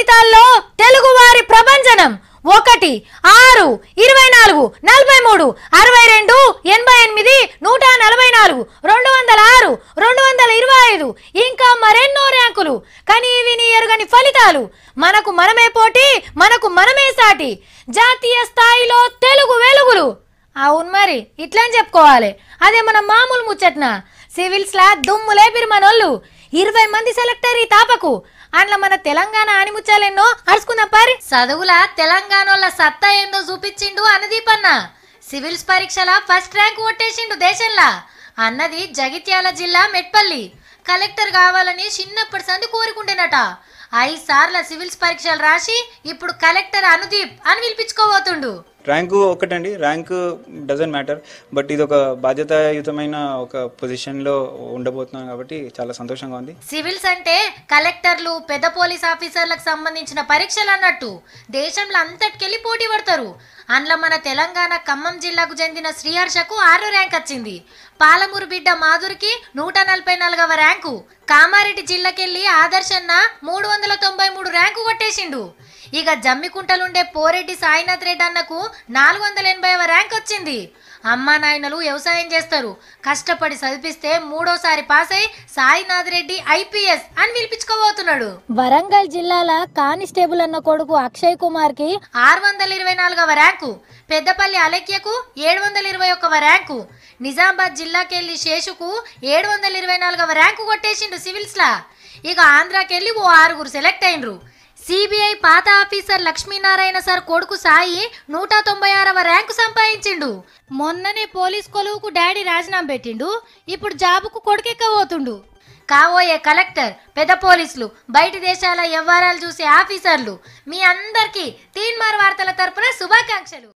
ఫలితాల్లో తెలుగువారి ప్రభంజనం ఒకటి ఆరు ఇరవై నాలుగు నలభై మూడు అరవై రెండు ఎనభై ఎనిమిది నూట నలభై నాలుగు రెండు వందల ఆరు రెండు వందల ఇరవై ఐదు ఇంకా మరెన్నో ర్యాంకులు కానీ విని ఎరుగని ఫలితాలు మనకు మనమే పోటీ మనకు మనమే సాటి జాతీయ స్థాయిలో తెలుగు వెలుగులు అవును మరి ఇట్లని చెప్పుకోవాలి అదే మన మామూలు ముచ్చట్న సివిల్స్ లా దుమ్ము లేపిరు మనోళ్ళు ఇరవై మంది సెలెక్టర్ ఈ తాపకు అందులో మన తెలంగాణ ఆనిముచ్చాలెన్నో అరుచుకుందాం పారి చదువుల తెలంగాణోళ్ళ సత్తా ఏందో చూపించిండు అనదీపన్న సివిల్స్ పరీక్షల ఫస్ట్ ర్యాంక్ కొట్టేసిండు దేశంలా అన్నది జగిత్యాల జిల్లా మెట్పల్లి కలెక్టర్ కావాలని చిన్నప్పటి సంది కోరుకుంటేనట ఐదు సార్ల సివిల్స్ పరీక్షలు రాసి ఇప్పుడు కలెక్టర్ అనుదీప్ అని పిలిపించుకోబోతుండు ర్యాంకు ఒకటండి ర్యాంకు డజన్ మ్యాటర్ బట్ ఇది ఒక బాధ్యతాయుతమైన ఒక పొజిషన్లో ఉండబోతున్నాను కాబట్టి చాలా సంతోషంగా ఉంది సివిల్స్ అంటే కలెక్టర్లు పెద్ద పోలీస్ ఆఫీసర్లకు సంబంధించిన పరీక్షలు అన్నట్టు దేశంలో అంతటికెళ్ళి పోటీ పడతారు అందులో మన తెలంగాణ ఖమ్మం జిల్లాకు చెందిన శ్రీహర్షకు ఆరో ర్యాంక్ వచ్చింది పాలమూరు బిడ్డ మాధురికి నూట నలభై నాలుగవ ర్యాంకు కామారెడ్డి జిల్లాకెళ్ళి ఆదర్శన్న మూడు వందల తొంభై మూడు ర్యాంకు కొట్టేసిండు ఇక జమ్మికుంటలుండే పోరెడ్డి సాయినాథ్ రెడ్డి అన్నకు నాలుగు వందల ఎనభైవ ర్యాంక్ వచ్చింది అమ్మా నాయనలు వ్యవసాయం చేస్తారు కష్టపడి చదివిస్తే మూడోసారి పాస్ అయి సాయినాథ్ రెడ్డి ఐపీఎస్ అని పిలిపించుకోబోతున్నాడు వరంగల్ జిల్లాల కానిస్టేబుల్ అన్న కొడుకు అక్షయ్ కుమార్ కి ఆరు వందల ఇరవై నాలుగవ ర్యాంకు పెద్దపల్లి అలెక్యకు ఏడు వందల ఇరవై ఒక్కవ ర్యాంకు నిజామాబాద్ జిల్లాకెళ్ళి శేషుకు ఏడు వందల ఇరవై నాలుగవ ర్యాంకు కొట్టేసిండు సివిల్స్ లా ఇక ఆంధ్రాకెళ్ళి ఓ ఆరుగురు సెలెక్ట్ అయినరు సిబిఐ పాత ఆఫీసర్ లక్ష్మీనారాయణ సార్ కొడుకు సాయి నూట తొంభై ఆరవ ర్యాంకు సంపాదించిండు మొన్ననే పోలీస్ కొలువుకు డాడీ రాజీనామా పెట్టిండు ఇప్పుడు జాబుకు కొడుకెక్కబోతుండు కావోయే కలెక్టర్ పెద్ద పోలీసులు బయటి దేశాల వ్యవహారాలు చూసే ఆఫీసర్లు మీ అందరికీ తీన్మార్ వార్తల తరపున శుభాకాంక్షలు